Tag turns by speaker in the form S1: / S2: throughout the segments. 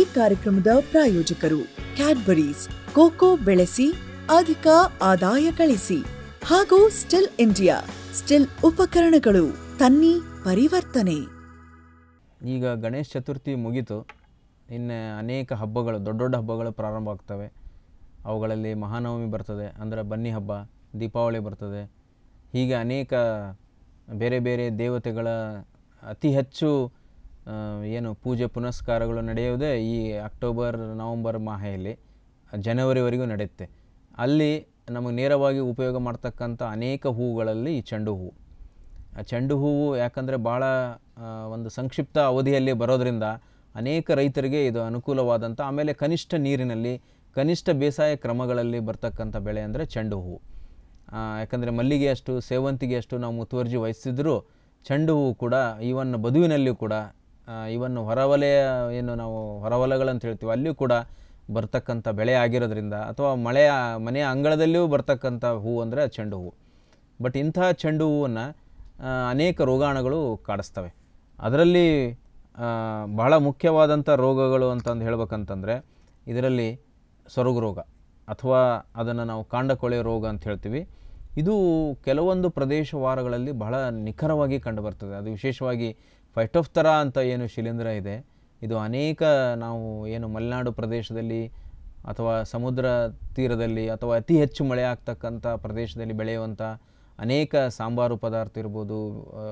S1: ಕಾರ್ಯಕ್ರಮದ ಪ್ರಾಯೋಜಕರು Cadbury's cocoa ಬೆಳೆಸಿ ಅಧಿಕ ಆದಾಯ ಗಳಿಸಿ ಹಾಗೂ ಸ್ಟಿಲ್ ಇಂಡಿಯಾ ಸ್ಟಿಲ್ ಉಪಕರಣಗಳು ತನ್ನಿ ಪರಿವರ್ತನೆ
S2: ಈಗ ಗಣೇಶ ಚತುರ್ಥಿ ಮುಗೀತು ಇನ್ನು ಅನೇಕ ಹಬ್ಬಗಳು ದೊಡ್ಡ ದೊಡ್ಡ ಹಬ್ಬಗಳು ಪ್ರಾರಂಭ ಆಗ್ತವೆ ಅವುಗಳಲ್ಲಿ ಮಹಾನವಮಿ ಬರ್ತದೆ ಅಂದರೆ ಬನ್ನಿ ಹಬ್ಬ ದೀಪಾವಳಿ ಬರ್ತದೆ ಹೀಗೆ ಅನೇಕ ಬೇರೆ ಬೇರೆ ದೇವತೆಗಳ ಅತಿ ಹೆಚ್ಚು ಆ, ಏನು ಪೂಜೆ ಪುನಸ್ಕಾರಗಳು ನಡೆಯುವುದೇ ಈ ಅಕ್ಟೋಬರ್ ನವಂಬರ್ ಮಾಹೆಯಲ್ಲಿ ಜನವರಿವರೆಗೂ ನಡೆಯುತ್ತೆ ಅಲ್ಲಿ ನಮಗೆ ನೇರವಾಗಿ ಉಪಯೋಗ ಮಾಡ್ತಕ್ಕಂಥ ಅನೇಕ ಹೂವುಗಳಲ್ಲಿ ಈ ಚೆಂಡು ಹೂವು ಆ ಚೆಂಡು ಹೂವು ಯಾಕಂದರೆ ಭಾಳ ಆ, ಒಂದು ಸಂಕ್ಷಿಪ್ತ ಅವಧಿಯಲ್ಲಿ ಬರೋದರಿಂದ ಅನೇಕ ರೈತರಿಗೆ ಇದು ಅನುಕೂಲವಾದಂಥ ಆಮೇಲೆ ಕನಿಷ್ಠ ನೀರಿನಲ್ಲಿ ಕನಿಷ್ಠ ಬೇಸಾಯ ಕ್ರಮಗಳಲ್ಲಿ ಬರ್ತಕ್ಕಂಥ ಬೆಳೆ ಅಂದರೆ ಚೆಂಡು ಹೂವು ಆ, ಯಾಕಂದರೆ ಮಲ್ಲಿಗೆ ಅಷ್ಟು ಸೇವಂತಿಗೆ ಅಷ್ಟು ನಾವು ಮುತುವರ್ಜಿ ವಹಿಸಿದ್ರೂ ಚೆಂಡು ಹೂವು ಕೂಡ ಈವನ್ ಬದುವಿನಲ್ಲಿಯೂ ಕೂಡ ಈವನ್ ಹೊರವಲಯ ಏನು ನಾವು ಹೊರವಲಗಳಂತ ಹೇಳ್ತೀವಿ ಅಲ್ಲಿಯೂ ಕೂಡ ಬರ್ತಕ್ಕಂಥ ಬೆಳೆ ಆಗಿರೋದ್ರಿಂದ ಅಥವಾ ಮಳೆಯ ಮನೆಯ ಅಂಗಳದಲ್ಲಿಯೂ ಬರ್ತಕ್ಕಂಥ ಹೂವು ಅಂದರೆ ಚೆಂಡು ಹೂವು ಬಟ್ ಇಂತಹ ಚೆಂಡು ಹೂವನ್ನು ಅನೇಕ ರೋಗಾಣುಗಳು ಕಾಡಿಸ್ತವೆ ಅದರಲ್ಲಿ ಆ, ಬಹಳ ಮುಖ್ಯವಾದಂಥ ರೋಗಗಳು ಅಂತಂದು ಹೇಳ್ಬೇಕಂತಂದರೆ ಇದರಲ್ಲಿ ಸೊರಗು ರೋಗ ಅಥವಾ ಅದನ್ನು ನಾವು ಕಾಂಡಕೊಳೆ ರೋಗ ಅಂತ ಹೇಳ್ತೀವಿ ಇದು ಕೆಲವೊಂದು ಪ್ರದೇಶವಾರಗಳಲ್ಲಿ ಬಹಳ ನಿಖರವಾಗಿ ಕಂಡುಬರ್ತದೆ ಅದು ವಿಶೇಷವಾಗಿ ಫೈಟೋಫ್ತರ ಅಂತ ಏನು ಶಿಲೀಂಧ್ರ ಇದೆ ಇದು ಅನೇಕ ನಾವು ಏನು ಮಲೆನಾಡು ಪ್ರದೇಶದಲ್ಲಿ ಅಥವಾ ಸಮುದ್ರ ತೀರದಲ್ಲಿ ಅಥವಾ ಅತಿ ಹೆಚ್ಚು ಮಳೆ ಆಗ್ತಕ್ಕಂಥ ಪ್ರದೇಶದಲ್ಲಿ ಬೆಳೆಯುವಂಥ ಅನೇಕ ಸಾಂಬಾರು ಪದಾರ್ಥ ಇರ್ಬೋದು ಆ,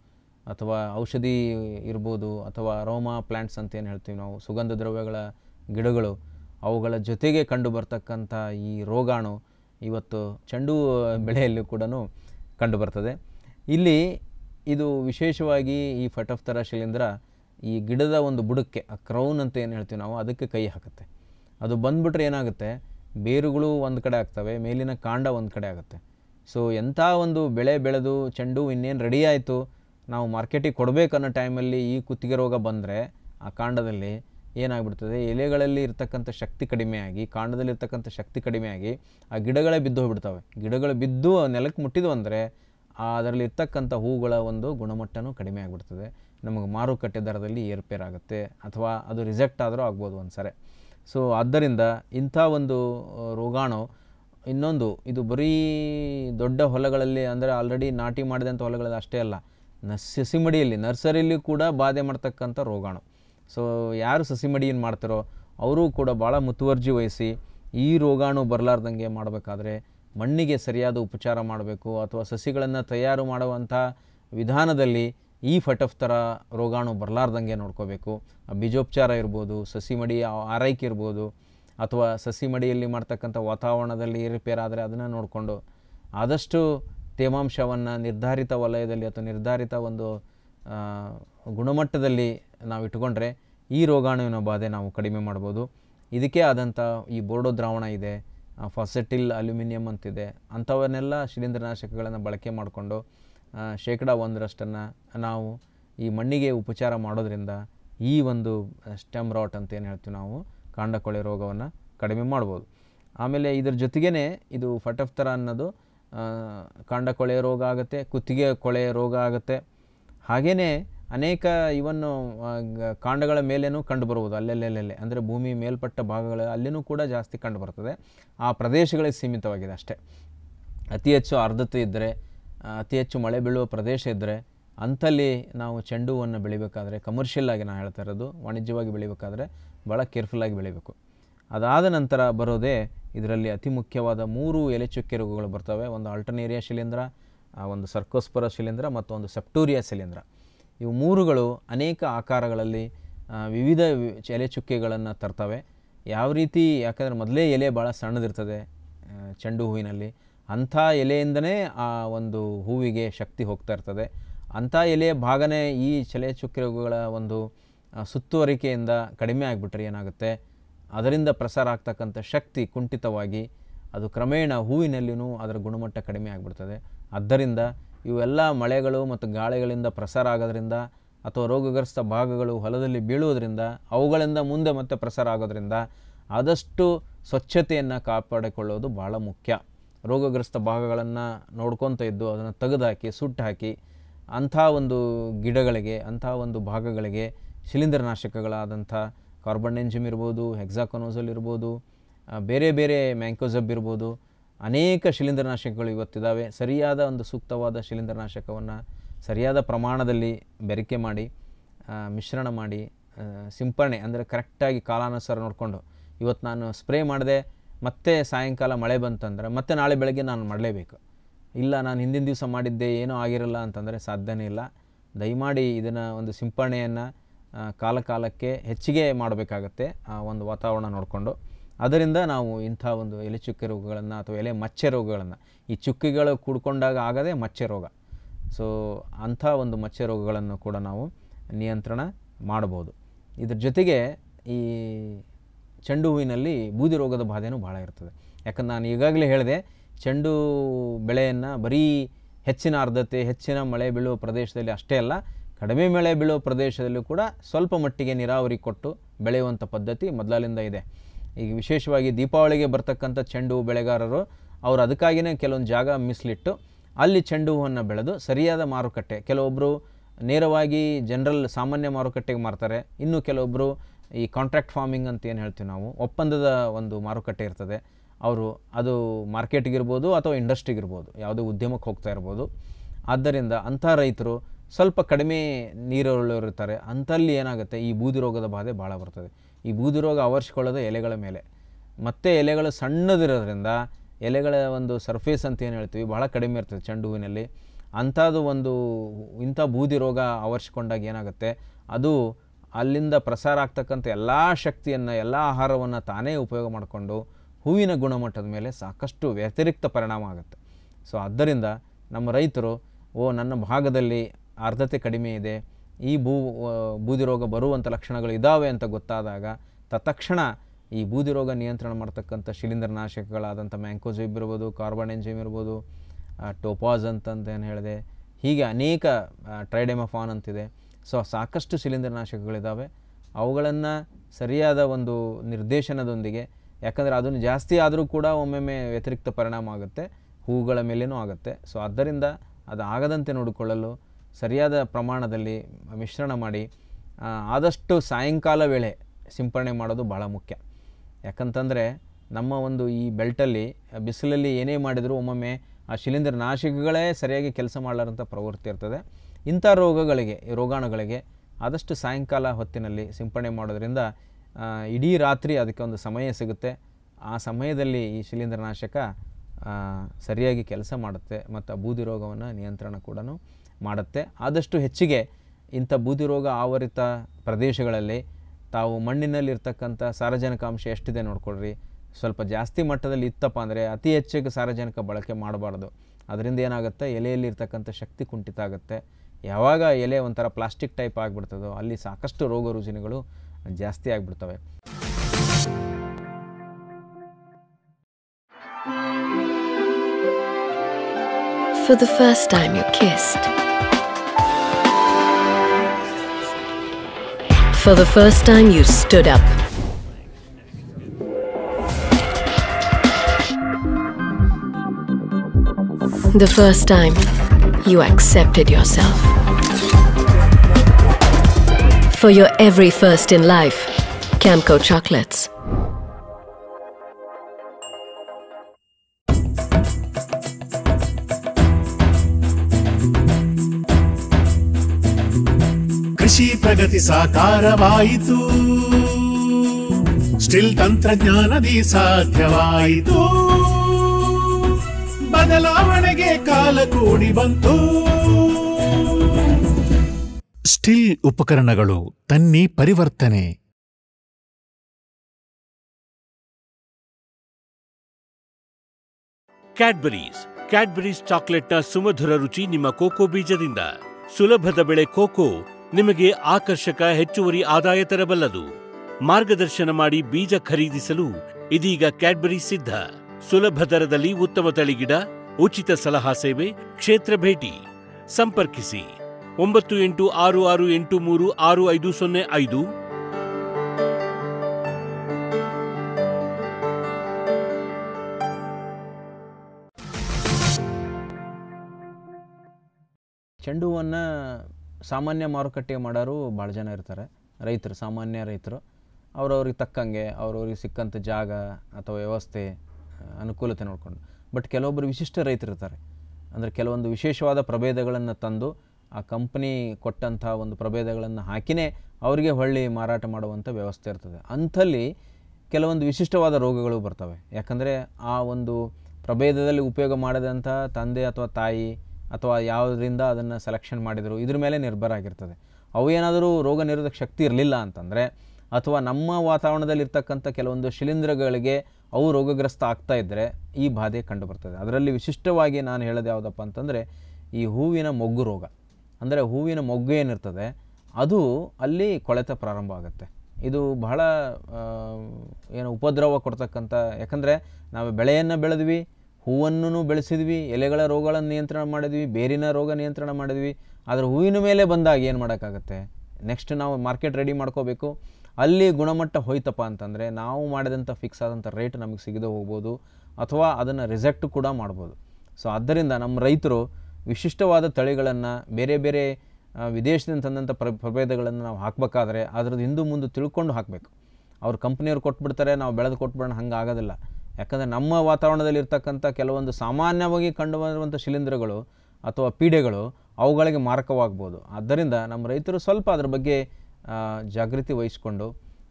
S2: ಅಥವಾ ಔಷಧಿ ಇರ್ಬೋದು ಅಥವಾ ಅರೋಮಾ ಪ್ಲ್ಯಾಂಟ್ಸ್ ಅಂತ ಏನು ಹೇಳ್ತೀವಿ ನಾವು ಸುಗಂಧ ದ್ರವ್ಯಗಳ ಗಿಡಗಳು ಅವುಗಳ ಜೊತೆಗೆ ಕಂಡು ಬರ್ತಕ್ಕಂಥ ಈ ರೋಗಾಣು ಇವತ್ತು ಚೆಂಡು ಬೆಳೆಯಲ್ಲೂ ಕೂಡ ಕಂಡು ಬರ್ತದೆ ಇಲ್ಲಿ ಇದು ವಿಶೇಷವಾಗಿ ಈ ಫಟಫ್ತರ ಶಿಲೀಂಧ್ರ ಈ ಗಿಡದ ಒಂದು ಬುಡಕ್ಕೆ ಆ ಕ್ರೌನ್ ಅಂತ ಏನು ಹೇಳ್ತೀವಿ ನಾವು ಅದಕ್ಕೆ ಕೈ ಹಾಕುತ್ತೆ ಅದು ಬಂದ್ಬಿಟ್ರೆ ಏನಾಗುತ್ತೆ ಬೇರುಗಳು ಒಂದು ಕಡೆ ಆಗ್ತವೆ ಮೇಲಿನ ಕಾಂಡ ಒಂದು ಕಡೆ ಆಗುತ್ತೆ ಸೊ ಎಂಥ ಒಂದು ಬೆಳೆ ಬೆಳೆದು ಚೆಂಡು ಇನ್ನೇನು ರೆಡಿ ಆಯಿತು ನಾವು ಮಾರ್ಕೆಟಿಗೆ ಕೊಡಬೇಕನ್ನೋ ಟೈಮಲ್ಲಿ ಈ ಕುತ್ತಿಗೆ ರೋಗ ಬಂದರೆ ಆ ಕಾಂಡದಲ್ಲಿ ಏನಾಗ್ಬಿಡ್ತದೆ ಎಲೆಗಳಲ್ಲಿ ಇರ್ತಕ್ಕಂಥ ಶಕ್ತಿ ಕಡಿಮೆಯಾಗಿ ಕಾಂಡದಲ್ಲಿ ಇರ್ತಕ್ಕಂಥ ಶಕ್ತಿ ಕಡಿಮೆಯಾಗಿ ಆ ಗಿಡಗಳೇ ಬಿದ್ದು ಹೋಗ್ಬಿಡ್ತವೆ ಗಿಡಗಳು ಬಿದ್ದು ನೆಲಕ್ಕೆ ಮುಟ್ಟಿದ್ವು ಅಂದರೆ ಅದರಲ್ಲಿ ಇರ್ತಕ್ಕಂಥ ಹೂಗಳ ಒಂದು ಗುಣಮಟ್ಟನೂ ಕಡಿಮೆ ಆಗಿಬಿಡ್ತದೆ ನಮಗೆ ಮಾರುಕಟ್ಟೆ ದರದಲ್ಲಿ ಏರ್ಪೇರಾಗುತ್ತೆ ಅಥವಾ ಅದು ರಿಜೆಕ್ಟ್ ಆದರೂ ಆಗ್ಬೋದು ಒಂದು ಸರಿ ಸೊ ಆದ್ದರಿಂದ ಇಂಥ ಒಂದು ಆ, ರೋಗಾಣು ಇನ್ನೊಂದು ಇದು ಬರೀ ದೊಡ್ಡ ಹೊಲಗಳಲ್ಲಿ ಅಂದರೆ ಆಲ್ರೆಡಿ ನಾಟಿ ಮಾಡಿದಂಥ ಹೊಲಗಳಲ್ಲಿ ಅಷ್ಟೇ ಅಲ್ಲ ನ ಸಸಿಮಡಿಯಲ್ಲಿ ನರ್ಸರಿಯಲ್ಲಿ ಕೂಡ ಬಾಧೆ ಮಾಡ್ತಕ್ಕಂಥ ರೋಗಾಣು ಸೊ ಯಾರು ಸಸಿಮಡಿಯನ್ನು ಮಾಡ್ತಾರೋ ಅವರು ಕೂಡ ಭಾಳ ಮುತುವರ್ಜಿ ವಹಿಸಿ ಈ ರೋಗಾಣು ಬರಲಾರ್ದಂಗೆ ಮಾಡಬೇಕಾದ್ರೆ ಮಣ್ಣಿಗೆ ಸರಿಯಾದ ಉಪಚಾರ ಮಾಡಬೇಕು ಅಥವಾ ಸಸಿಗಳನ್ನು ತಯಾರು ಮಾಡುವಂಥ ವಿಧಾನದಲ್ಲಿ ಈ ಫಟಫ್ತರ ರೋಗಾಣು ಬರಲಾರ್ದಂಗೆ ನೋಡ್ಕೋಬೇಕು ಆ ಬೀಜೋಪಚಾರ ಇರ್ಬೋದು ಸಸಿ ಮಡಿ ಆ- ಆರೈಕೆ ಇರ್ಬೋದು ಅಥವಾ ಸಸಿ ಮಡಿಯಲ್ಲಿ ಮಾಡ್ತಕ್ಕಂಥ ವಾತಾವರಣದಲ್ಲಿ ಏರುಪೇರಾದರೆ ಅದನ್ನು ನೋಡಿಕೊಂಡು ಆದಷ್ಟು ತೇವಾಂಶವನ್ನು ನಿರ್ಧಾರಿತ ವಲಯದಲ್ಲಿ ಅಥವಾ ನಿರ್ಧಾರಿತ ಒಂದು ಆ, ಗುಣಮಟ್ಟದಲ್ಲಿ ನಾವು ಇಟ್ಕೊಂಡ್ರೆ ಈ ರೋಗಾಣುವಿನ ಬಾಧೆ ನಾವು ಕಡಿಮೆ ಮಾಡ್ಬೋದು ಇದಕ್ಕೆ ಆದಂಥ ಈ ಬೋರ್ಡೋ ದ್ರಾವಣ ಇದೆ ಫಾಸೆಟಿಲ್ ಅಲ್ಯೂಮಿನಿಯಂ ಅಂತಿದೆ ಅಂಥವನ್ನೆಲ್ಲ ಶಿಲೀಂಧ್ರನಾಶಕಗಳನ್ನು ಬಳಕೆ ಮಾಡಿಕೊಂಡು ಶೇಕಡ ಒಂದರಷ್ಟನ್ನು ನಾವು ಈ ಮಣ್ಣಿಗೆ ಉಪಚಾರ ಮಾಡೋದ್ರಿಂದ ಈ ಒಂದು ಸ್ಟೆಮ್ ರಾಟ್ ಅಂತ ಏನು ಹೇಳ್ತೀವಿ ನಾವು ಕಾಂಡಕೊಳೆ ರೋಗವನ್ನು ಕಡಿಮೆ ಮಾಡ್ಬೋದು ಆಮೇಲೆ ಇದ್ರ ಜೊತೆಗೇ ಇದು ಫಟಫ್ತರ ಅನ್ನೋದು ಆ, ಕಾಂಡಕೊಳೆ ರೋಗ ಆಗುತ್ತೆ ಕುತ್ತಿಗೆ ಕೊಳೆ ರೋಗ ಆಗುತ್ತೆ ಹಾಗೆಯೇ ಅನೇಕ ಇವನ್ನು ಆ, ಗ- ಕಾಂಡಗಳ ಮೇಲೇನೂ ಕಂಡು ಬರ್ಬೋದು ಅಲ್ಲೆಲ್ಲೆಲ್ಲೆಲ್ಲೆ ಅಂದರೆ ಭೂಮಿ ಮೇಲ್ಪಟ್ಟ ಭಾಗಗಳ ಅಲ್ಲಿನೂ ಕೂಡ ಜಾಸ್ತಿ ಕಂಡು ಬರ್ತದೆ ಆ ಪ್ರದೇಶಗಳಿಗೆ ಸೀಮಿತವಾಗಿದೆ ಅಷ್ಟೇ ಅತಿ ಹೆಚ್ಚು ಆರ್ದ್ರತೆ ಇದ್ದರೆ ಆ, ಅತಿ ಹೆಚ್ಚು ಮಳೆ ಬೀಳುವ ಪ್ರದೇಶ ಇದ್ದರೆ ಅಂಥಲ್ಲಿ ನಾವು ಚೆಂಡು ಹೂವನ್ನು ಬೆಳಿಬೇಕಾದ್ರೆ ಕಮರ್ಷಿಯಲ್ ಆಗಿ ನಾನು ಹೇಳ್ತಾ ಇರೋದು ವಾಣಿಜ್ಯವಾಗಿ ಬೆಳಿಬೇಕಾದ್ರೆ ಭಾಳ ಕೇರ್ಫುಲ್ಲಾಗಿ ಬೆಳಿಬೇಕು ಅದಾದ ನಂತರ ಬರೋದೇ ಇದರಲ್ಲಿ ಅತಿ ಮುಖ್ಯವಾದ ಮೂರು ಎಲೆ ಚುಕ್ಕೆ ರೋಗಗಳು ಬರ್ತವೆ ಒಂದು ಆಲ್ಟರ್ನೇರಿಯಾ ಶಿಲೀಂಧ್ರ ಆ, ಒಂದು ಸರ್ಕೋಸ್ಪರ ಶಿಲೀಂಧ್ರ ಮತ್ತು ಒಂದು ಸೆಪ್ಟೋರಿಯಾ ಶಿಲೀಂಧ್ರ ಇವು ಮೂರುಗಳು ಅನೇಕ ಆಕಾರಗಳಲ್ಲಿ ಆ, ವಿವಿಧ ವಿ- ಎಲೆ ಚುಕ್ಕೆಗಳನ್ನು ತರ್ತವೆ ಯಾವ ರೀತಿ ಯಾಕಂದರೆ ಮೊದಲೇ ಎಲೆ ಭಾಳ ಸಣ್ಣದಿರ್ತದೆ ಆ, ಚೆಂಡು ಹೂವಿನಲ್ಲಿ ಅಂಥ ಎಲೆಯಿಂದನೇ ಆ ಒಂದು ಹೂವಿಗೆ ಶಕ್ತಿ ಹೋಗ್ತಾ ಇರ್ತದೆ ಅಂಥ ಎಲೆಯ ಭಾಗನೇ ಈ ಚಲೆ ಚುಕ್ಕೆ ರೋಗಗಳ ಒಂದು ಆ, ಸುತ್ತುವರಿಕೆಯಿಂದ ಕಡಿಮೆ ಆಗಿಬಿಟ್ರೆ ಏನಾಗುತ್ತೆ ಅದರಿಂದ ಪ್ರಸಾರ ಆಗ್ತಕ್ಕಂಥ ಶಕ್ತಿ ಕುಂಠಿತವಾಗಿ ಅದು ಕ್ರಮೇಣ ಹೂವಿನಲ್ಲಿಯೂ ಅದರ ಗುಣಮಟ್ಟ ಕಡಿಮೆ ಆಗಿಬಿಡ್ತದೆ ಆದ್ದರಿಂದ ಇವೆಲ್ಲ ಮಳೆಗಳು ಮತ್ತು ಗಾಳಿಗಳಿಂದ ಪ್ರಸಾರ ಆಗೋದ್ರಿಂದ ಅಥವಾ ರೋಗಗ್ರಸ್ತ ಭಾಗಗಳು ಹೊಲದಲ್ಲಿ ಬೀಳುವುದರಿಂದ ಅವುಗಳಿಂದ ಮುಂದೆ ಮತ್ತೆ ಪ್ರಸಾರ ಆಗೋದ್ರಿಂದ ಆದಷ್ಟು ಸ್ವಚ್ಛತೆಯನ್ನು ಕಾಪಾಡಿಕೊಳ್ಳೋದು ಭಾಳ ಮುಖ್ಯ ರೋಗಗ್ರಸ್ತ ಭಾಗಗಳನ್ನು ನೋಡ್ಕೊತ ಇದ್ದು ಅದನ್ನು ತೆಗೆದುಹಾಕಿ ಸುಟ್ಟು ಹಾಕಿ ಅಂಥ ಒಂದು ಗಿಡಗಳಿಗೆ ಅಂಥ ಒಂದು ಭಾಗಗಳಿಗೆ ಶಿಲೀಂಧ್ರನಾಶಕಗಳಾದಂಥ ಕಾರ್ಬನ್ ಎಂಜಿಮ್ ಇರ್ಬೋದು ಹೆಕ್ಸಾಕೊನೋಸಲ್ ಇರ್ಬೋದು ಆ, ಬೇರೆ ಬೇರೆ ಮ್ಯಾಂಕೋಸಬ್ ಇರ್ಬೋದು ಅನೇಕ ಶಿಲೀಂಧ್ರನಾಶಕಗಳು ಇವತ್ತಿದ್ದಾವೆ ಸರಿಯಾದ ಒಂದು ಸೂಕ್ತವಾದ ಶಿಲೀಂಧ್ರನಾಶಕವನ್ನು ಸರಿಯಾದ ಪ್ರಮಾಣದಲ್ಲಿ ಬೆರಕೆ ಮಾಡಿ ಆ, ಮಿಶ್ರಣ ಮಾಡಿ ಆ, ಸಿಂಪರಣೆ ಅಂದರೆ ಕರೆಕ್ಟಾಗಿ ಕಾಲಾನುಸಾರ ನೋಡಿಕೊಂಡು ಇವತ್ತು ನಾನು ಸ್ಪ್ರೇ ಮಾಡಿದೆ ಮತ್ತೆ ಸಾಯಂಕಾಲ ಮಳೆ ಬಂತಂದರೆ ಮತ್ತೆ ನಾಳೆ ಬೆಳಗ್ಗೆ ನಾನು ಮಾಡಲೇಬೇಕು ಇಲ್ಲ ನಾನು ಹಿಂದಿನ ದಿವಸ ಮಾಡಿದ್ದೆ ಏನೂ ಆಗಿರಲ್ಲ ಅಂತಂದರೆ ಸಾಧ್ಯನೇ ಇಲ್ಲ ದಯಮಾಡಿ ಇದನ್ನು ಒಂದು ಸಿಂಪರಣೆಯನ್ನು ಕಾಲ ಕಾಲಕ್ಕೆ ಹೆಚ್ಚಿಗೆ ಮಾಡಬೇಕಾಗತ್ತೆ ಆ ಒಂದು ವಾತಾವರಣ ನೋಡಿಕೊಂಡು ಅದರಿಂದ ನಾವು ಇಂಥ ಒಂದು ಎಲೆ ಚುಕ್ಕೆ ರೋಗಗಳನ್ನು ಅಥವಾ ಎಲೆ ಮಚ್ಚೆ ರೋಗಗಳನ್ನು ಈ ಚುಕ್ಕಿಗಳು ಕೂಡ್ಕೊಂಡಾಗ ಆಗದೆ ಮಚ್ಚೆ ರೋಗ ಸೊ ಅಂಥ ಒಂದು ಮಚ್ಚೆ ರೋಗಗಳನ್ನು ಕೂಡ ನಾವು ನಿಯಂತ್ರಣ ಮಾಡಬಹುದು ಇದ್ರ ಜೊತೆಗೆ ಈ ಚೆಂಡು ಹೂವಿನಲ್ಲಿ ಬೂದಿ ರೋಗದ ಬಾಧೆನೂ ಭಾಳ ಇರ್ತದೆ ಯಾಕಂದ್ರೆ ನಾನು ಈಗಾಗಲೇ ಹೇಳಿದೆ ಚೆಂಡು ಬೆಳೆಯನ್ನು ಬರೀ ಹೆಚ್ಚಿನ ಆರ್ದ್ರತೆ ಹೆಚ್ಚಿನ ಮಳೆ ಬೀಳುವ ಪ್ರದೇಶದಲ್ಲಿ ಅಷ್ಟೇ ಅಲ್ಲ ಕಡಿಮೆ ಮಳೆ ಬೀಳುವ ಪ್ರದೇಶದಲ್ಲೂ ಕೂಡ ಸ್ವಲ್ಪ ಮಟ್ಟಿಗೆ ನೀರಾವರಿ ಕೊಟ್ಟು ಬೆಳೆಯುವಂಥ ಪದ್ಧತಿ ಮೊದಲಿಂದ ಇದೆ ಈಗ ವಿಶೇಷವಾಗಿ ದೀಪಾವಳಿಗೆ ಬರ್ತಕ್ಕಂಥ ಚೆಂಡು ಹೂ ಬೆಳೆಗಾರರು ಅವರು ಅದಕ್ಕಾಗಿಯೇ ಕೆಲವೊಂದು ಜಾಗ ಮೀಸಲಿಟ್ಟು ಅಲ್ಲಿ ಚೆಂಡು ಹೂವನ್ನು ಬೆಳೆದು ಸರಿಯಾದ ಮಾರುಕಟ್ಟೆ ಕೆಲವೊಬ್ಬರು ನೇರವಾಗಿ ಜನರಲ್ ಸಾಮಾನ್ಯ ಮಾರುಕಟ್ಟೆಗೆ ಮಾರ್ತಾರೆ ಇನ್ನು ಕೆಲವೊಬ್ಬರು ಈ ಕಾಂಟ್ರಾಕ್ಟ್ ಫಾರ್ಮಿಂಗ್ ಅಂತ ಏನು ಹೇಳ್ತೀವಿ ನಾವು ಒಪ್ಪಂದದ ಒಂದು ಮಾರುಕಟ್ಟೆ ಇರ್ತದೆ ಅವರು ಅದು ಮಾರ್ಕೆಟ್ಗಿರ್ಬೋದು ಅಥವಾ ಇಂಡಸ್ಟ್ರಿಗಿರ್ಬೋದು ಯಾವುದೋ ಉದ್ಯಮಕ್ಕೆ ಹೋಗ್ತಾ ಇರ್ಬೋದು ಆದ್ದರಿಂದ ಅಂಥ ರೈತರು ಸ್ವಲ್ಪ ಕಡಿಮೆ ನೀರುಳ್ಳವರಿರ್ತಾರೆ ಅಂಥಲ್ಲಿ ಏನಾಗುತ್ತೆ ಈ ಬೂದಿ ರೋಗದ ಬಾಧೆ ಭಾಳ ಬರ್ತದೆ ಈ ಬೂದಿ ರೋಗ ಆವರಿಸ್ಕೊಳ್ಳೋದು ಎಲೆಗಳ ಮೇಲೆ ಮತ್ತೆ ಎಲೆಗಳು ಸಣ್ಣದಿರೋದ್ರಿಂದ ಎಲೆಗಳ ಒಂದು ಸರ್ಫೇಸ್ ಅಂತ ಏನು ಹೇಳ್ತೀವಿ ಭಾಳ ಕಡಿಮೆ ಇರ್ತದೆ ಚೆಂಡು ಹೂವಿನಲ್ಲಿ ಅಂಥದ್ದು ಒಂದು ಇಂಥ ಬೂದಿ ರೋಗ ಆವರಿಸ್ಕೊಂಡಾಗ ಏನಾಗುತ್ತೆ ಅದು ಅಲ್ಲಿಂದ ಪ್ರಸಾರ ಆಗ್ತಕ್ಕಂಥ ಎಲ್ಲ ಶಕ್ತಿಯನ್ನು ಎಲ್ಲ ಆಹಾರವನ್ನು ತಾನೇ ಉಪಯೋಗ ಮಾಡಿಕೊಂಡು ಹೂವಿನ ಗುಣಮಟ್ಟದ ಮೇಲೆ ಸಾಕಷ್ಟು ವ್ಯತಿರಿಕ್ತ ಪರಿಣಾಮ ಆಗುತ್ತೆ ಸೊ ಆದ್ದರಿಂದ ನಮ್ಮ ರೈತರು ಓ ನನ್ನ ಭಾಗದಲ್ಲಿ ಆರ್ದ್ರತೆ ಕಡಿಮೆ ಇದೆ ಈ ಭೂ ಆ, ಬೂದಿ ರೋಗ ಬರುವಂಥ ಲಕ್ಷಣಗಳು ಇದ್ದಾವೆ ಅಂತ ಗೊತ್ತಾದಾಗ ತತ್ಕ್ಷಣ ಈ ಬೂದಿ ರೋಗ ನಿಯಂತ್ರಣ ಮಾಡ್ತಕ್ಕಂಥ ಶಿಲೀಂಧ್ರನಾಶಕಗಳಾದಂಥ ಮ್ಯಾಂಕೋಜಿಬ್ ಇರ್ಬೋದು ಕಾರ್ಬನ್ ಎಂಜಿಮ್ ಇರ್ಬೋದು ಟೋಪಾಸ್ ಅಂತಂತ ಏನು ಹೇಳಿದೆ ಹೀಗೆ ಅನೇಕ ಟ್ರೈಡೆಮಫಾನ್ ಅಂತಿದೆ ಸೊ ಸಾಕಷ್ಟು ಶಿಲೀಂಧ್ರನಾಶಕಗಳಿದ್ದಾವೆ ಅವುಗಳನ್ನು ಸರಿಯಾದ ಒಂದು ನಿರ್ದೇಶನದೊಂದಿಗೆ ಯಾಕಂದರೆ ಅದನ್ನು ಜಾಸ್ತಿ ಆದರೂ ಕೂಡ ಒಮ್ಮೊಮ್ಮೆ ವ್ಯತಿರಿಕ್ತ ಪರಿಣಾಮ ಆಗುತ್ತೆ ಹೂಗಳ ಮೇಲೇನೂ ಆಗುತ್ತೆ ಸೊ ಆದ್ದರಿಂದ ಅದು ಆಗದಂತೆ ನೋಡಿಕೊಳ್ಳಲು ಸರಿಯಾದ ಪ್ರಮಾಣದಲ್ಲಿ ಮಿಶ್ರಣ ಮಾಡಿ ಆ, ಆದಷ್ಟು ಸಾಯಂಕಾಲ ವೇಳೆ ಸಿಂಪರಣೆ ಮಾಡೋದು ಭಾಳ ಮುಖ್ಯ ಯಾಕಂತಂದರೆ ನಮ್ಮ ಒಂದು ಈ ಬೆಲ್ಟಲ್ಲಿ ಬಿಸಿಲಲ್ಲಿ ಏನೇ ಮಾಡಿದರೂ ಒಮ್ಮೊಮ್ಮೆ ಆ ಶಿಲೀಂಧ್ರ ನಾಶಕಗಳೇ ಸರಿಯಾಗಿ ಕೆಲಸ ಮಾಡಲಾರಂಥ ಪ್ರವೃತ್ತಿ ಇರ್ತದೆ ಇಂಥ ರೋಗಗಳಿಗೆ ಈ ರೋಗಾಣುಗಳಿಗೆ ಆದಷ್ಟು ಸಾಯಂಕಾಲ ಹೊತ್ತಿನಲ್ಲಿ ಸಿಂಪರಣೆ ಮಾಡೋದ್ರಿಂದ ಆ, ಇಡೀ ರಾತ್ರಿ ಅದಕ್ಕೆ ಒಂದು ಸಮಯ ಸಿಗುತ್ತೆ ಆ ಸಮಯದಲ್ಲಿ ಈ ಶಿಲೀಂಧ್ರನಾಶಕ ಆ, ಸರಿಯಾಗಿ ಕೆಲಸ ಮಾಡುತ್ತೆ ಮತ್ತು ಆ ಬೂದಿ ರೋಗವನ್ನು ನಿಯಂತ್ರಣ ಕೂಡ ಮಾಡುತ್ತೆ ಆದಷ್ಟು ಹೆಚ್ಚಿಗೆ ಇಂಥ ಬೂದಿ ರೋಗ ಆವರಿತ ಪ್ರದೇಶಗಳಲ್ಲಿ ತಾವು ಮಣ್ಣಿನಲ್ಲಿರ್ತಕ್ಕಂಥ ಸಾರಜನಕಾಂಶ ಎಷ್ಟಿದೆ ನೋಡ್ಕೊಳ್ರಿ ಸ್ವಲ್ಪ ಜಾಸ್ತಿ ಮಟ್ಟದಲ್ಲಿ ಇತ್ತಪ್ಪ ಅಂದರೆ ಅತಿ ಹೆಚ್ಚಿಗೆ ಸಾರಜನಕ ಬಳಕೆ ಮಾಡಬಾರ್ದು ಅದರಿಂದ ಏನಾಗುತ್ತೆ ಎಲೆಯಲ್ಲಿ ಇರ್ತಕ್ಕಂಥ ಶಕ್ತಿ ಕುಂಠಿತ ಆಗುತ್ತೆ ಯಾವಾಗ ಎಲೆ ಒಂಥರ ಪ್ಲಾಸ್ಟಿಕ್ ಟೈಪ್ ಆಗಿಬಿಡ್ತದೋ ಅಲ್ಲಿ ಸಾಕಷ್ಟು ರೋಗ ರುಜಿನಗಳು ಜಾಸ್ತಿ ಆಗಿಬಿಡ್ತವೆ
S3: For the first time you kissed. For the first time you stood up. The first time you accepted yourself. For your every first in life, Camco Chocolates.
S4: ಕೃಷಿ ಪ್ರಗತಿ ಸಾಕಾರವಾಯಿತು ಸ್ಟಿಲ್ ತಂತ್ರಜ್ಞಾನದಿ ಸಾಧ್ಯವಾಯಿತು ಬದಲಾವಣೆಗೆ ಕಾಲ ಕೂಡಿ ಬಂತು ಸ್ಟಿಲ್ ಉಪಕರಣಗಳು ತನ್ನಿ ಪರಿವರ್ತನೆ
S5: ಕ್ಯಾಡ್ಬರೀಸ್ ಕ್ಯಾಡ್ಬರೀಸ್ ಚಾಕ್ಲೆಟ್ನ ಸುಮಧುರ ರುಚಿ ನಿಮ್ಮ ಕೋಕೋ ಬೀಜದಿಂದ ಸುಲಭದ ಬೆಳೆ ಕೋಕೋ ನಿಮಗೆ ಆಕರ್ಷಕ ಹೆಚ್ಚುವರಿ ಆದಾಯ ತರಬಲ್ಲದು ಮಾರ್ಗದರ್ಶನ ಮಾಡಿ ಬೀಜ ಖರೀದಿಸಲು ಇದೀಗ ಕ್ಯಾಡ್ಬರಿ ಸಿದ್ಧ ಸುಲಭ ದರದಲ್ಲಿ ಉತ್ತಮ ತಳಿಗಿಡ ಉಚಿತ ಸಲಹಾ ಸೇವೆ ಕ್ಷೇತ್ರ ಭೇಟಿ ಸಂಪರ್ಕಿಸಿ ಒಂಬತ್ತು ಎಂಟು ಆರು ಆರು ಎಂಟು ಮೂರು ಆರು ಐದು ಸೊನ್ನೆ ಐದು
S2: ಚೆಂಡು ಹೂವನ್ನು ಸಾಮಾನ್ಯ ಮಾರುಕಟ್ಟೆ ಮಾಡೋರು ಭಾಳ ಜನ ಇರ್ತಾರೆ ರೈತರು ಸಾಮಾನ್ಯ ರೈತರು ಅವ್ರವ್ರಿಗೆ ತಕ್ಕಂಗೆ ಅವ್ರವ್ರಿಗೆ ಸಿಕ್ಕಂಥ ಜಾಗ ಅಥವಾ ವ್ಯವಸ್ಥೆ ಆ, ಅನುಕೂಲತೆ ನೋಡಿಕೊಂಡು ಬಟ್ ಕೆಲವೊಬ್ಬರು ವಿಶಿಷ್ಟ ರೈತರಿರ್ತಾರೆ ಅಂದರೆ ಕೆಲವೊಂದು ವಿಶೇಷವಾದ ಪ್ರಭೇದಗಳನ್ನು ತಂದು ಆ ಕಂಪ್ನಿ ಕೊಟ್ಟಂಥ ಒಂದು ಪ್ರಭೇದಗಳನ್ನು ಹಾಕಿನೇ ಅವರಿಗೆ ಹೊಳ್ಳಿ ಮಾರಾಟ ಮಾಡುವಂಥ ವ್ಯವಸ್ಥೆ ಇರ್ತದೆ ಅಂಥಲ್ಲಿ ಕೆಲವೊಂದು ವಿಶಿಷ್ಟವಾದ ರೋಗಗಳು ಬರ್ತವೆ ಯಾಕಂದರೆ ಆ ಒಂದು ಪ್ರಭೇದದಲ್ಲಿ ಉಪಯೋಗ ಮಾಡದಂಥ ತಂದೆ ಅಥವಾ ತಾಯಿ ಅಥವಾ ಯಾವುದರಿಂದ ಅದನ್ನು ಸೆಲೆಕ್ಷನ್ ಮಾಡಿದರು ಇದ್ರ ಮೇಲೆ ನಿರ್ಭರ ಆಗಿರ್ತದೆ ಅವು ಏನಾದರೂ ರೋಗ ನಿರೋಧಕ ಶಕ್ತಿ ಇರಲಿಲ್ಲ ಅಂತಂದರೆ ಅಥವಾ ನಮ್ಮ ವಾತಾವರಣದಲ್ಲಿ ಇರ್ತಕ್ಕಂಥ ಕೆಲವೊಂದು ಶಿಲೀಂಧ್ರಗಳಿಗೆ ಅವು ರೋಗಗ್ರಸ್ತ ಆಗ್ತಾ ಇದ್ದರೆ ಈ ಬಾಧೆ ಕಂಡು ಬರ್ತದೆ ಅದರಲ್ಲಿ ವಿಶಿಷ್ಟವಾಗಿ ನಾನು ಹೇಳೋದು ಯಾವುದಪ್ಪ ಅಂತಂದರೆ ಈ ಹೂವಿನ ಮೊಗ್ಗು ರೋಗ ಅಂದರೆ ಹೂವಿನ ಮೊಗ್ಗು ಏನಿರ್ತದೆ ಅದು ಅಲ್ಲಿ ಕೊಳೆತ ಪ್ರಾರಂಭ ಆಗುತ್ತೆ ಇದು ಬಹಳ ಆ, ಏನು ಉಪದ್ರವ ಕೊಡ್ತಕ್ಕಂಥ ಯಾಕಂದರೆ ನಾವು ಬೆಳೆಯನ್ನು ಬೆಳೆದ್ವಿ ಹೂವನ್ನು ಬೆಳೆಸಿದ್ವಿ ಎಲೆಗಳ ರೋಗಗಳನ್ನು ನಿಯಂತ್ರಣ ಮಾಡಿದ್ವಿ ಬೇರಿನ ರೋಗ ನಿಯಂತ್ರಣ ಮಾಡಿದ್ವಿ ಆದರೆ ಹೂವಿನ ಮೇಲೆ ಬಂದಾಗ ಏನು ಮಾಡೋಕ್ಕಾಗತ್ತೆ ನೆಕ್ಸ್ಟ್ ನಾವು ಮಾರ್ಕೆಟ್ ರೆಡಿ ಮಾಡ್ಕೋಬೇಕು ಅಲ್ಲಿ ಗುಣಮಟ್ಟ ಹೋಯ್ತಪ್ಪ ಅಂತಂದರೆ ನಾವು ಮಾಡಿದಂಥ ಫಿಕ್ಸ್ ಆದಂಥ ರೇಟ್ ನಮಗೆ ಸಿಗದೆ ಹೋಗ್ಬೋದು ಅಥವಾ ಅದನ್ನು ರಿಜೆಕ್ಟ್ ಕೂಡ ಮಾಡ್ಬೋದು ಸೊ ಆದ್ದರಿಂದ ನಮ್ಮ ರೈತರು ವಿಶಿಷ್ಟವಾದ ತಳಿಗಳನ್ನು ಬೇರೆ ಬೇರೆ ಆ, ವಿದೇಶದಿಂದ ತಂದಂಥ ಪ್ರ ಪ್ರಭೇದಗಳನ್ನು ನಾವು ಹಾಕಬೇಕಾದ್ರೆ ಅದ್ರದ್ದು ಹಿಂದೆ ಮುಂದೆ ತಿಳ್ಕೊಂಡು ಹಾಕಬೇಕು ಅವ್ರ ಕಂಪ್ನಿಯವ್ರು ಕೊಟ್ಬಿಡ್ತಾರೆ ನಾವು ಬೆಳೆದು ಕೊಟ್ಬಿಡೋಣ ಹಂಗೆ ಆಗೋದಿಲ್ಲ ಯಾಕಂದರೆ ನಮ್ಮ ವಾತಾವರಣದಲ್ಲಿ ಇರ್ತಕ್ಕಂಥ ಕೆಲವೊಂದು ಸಾಮಾನ್ಯವಾಗಿ ಕಂಡುಬರುವಂಥ ಶಿಲೀಂಧ್ರಗಳು ಅಥವಾ ಪೀಡೆಗಳು ಅವುಗಳಿಗೆ ಮಾರಕವಾಗ್ಬೋದು ಆದ್ದರಿಂದ ನಮ್ಮ ರೈತರು ಸ್ವಲ್ಪ ಅದ್ರ ಬಗ್ಗೆ ಆ, ಜಾಗೃತಿ ವಹಿಸ್ಕೊಂಡು